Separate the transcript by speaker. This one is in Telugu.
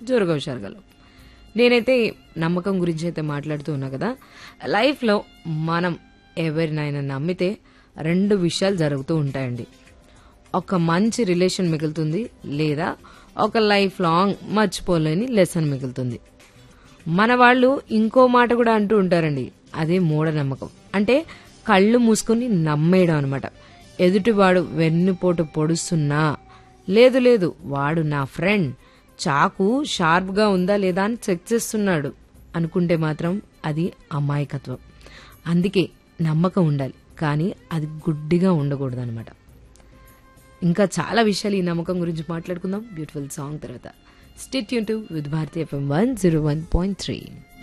Speaker 1: జోరుగా హుషారుగలం నేనైతే నమ్మకం గురించి అయితే మాట్లాడుతూ ఉన్నా కదా లైఫ్లో మనం ఎవరినైనా నమ్మితే రెండు విషయాలు జరుగుతూ ఉంటాయండి ఒక మంచి రిలేషన్ మిగులుతుంది లేదా ఒక లైఫ్ లాంగ్ మర్చిపోలేని లెసన్ మిగులుతుంది మన వాళ్ళు ఇంకో మాట కూడా అంటూ ఉంటారండి అదే మూఢనమ్మకం అంటే కళ్ళు మూసుకొని నమ్మేయడం అనమాట ఎదుటివాడు వెన్నుపోటు పొడుస్తున్నా లేదు లేదు వాడు నా ఫ్రెండ్ చాకు షార్ప్గా ఉందా లేదా అని చెక్ చేస్తున్నాడు అనుకుంటే మాత్రం అది అమాయకత్వం అందుకే నమ్మకం ఉండాలి కానీ అది గుడ్డిగా ఉండకూడదు అనమాట ఇంకా చాలా విషయాలు ఈ నమ్మకం గురించి మాట్లాడుకుందాం బ్యూటిఫుల్ సాంగ్ తర్వాత స్టేట్ యూన్ to with Bharati FM one zero one point three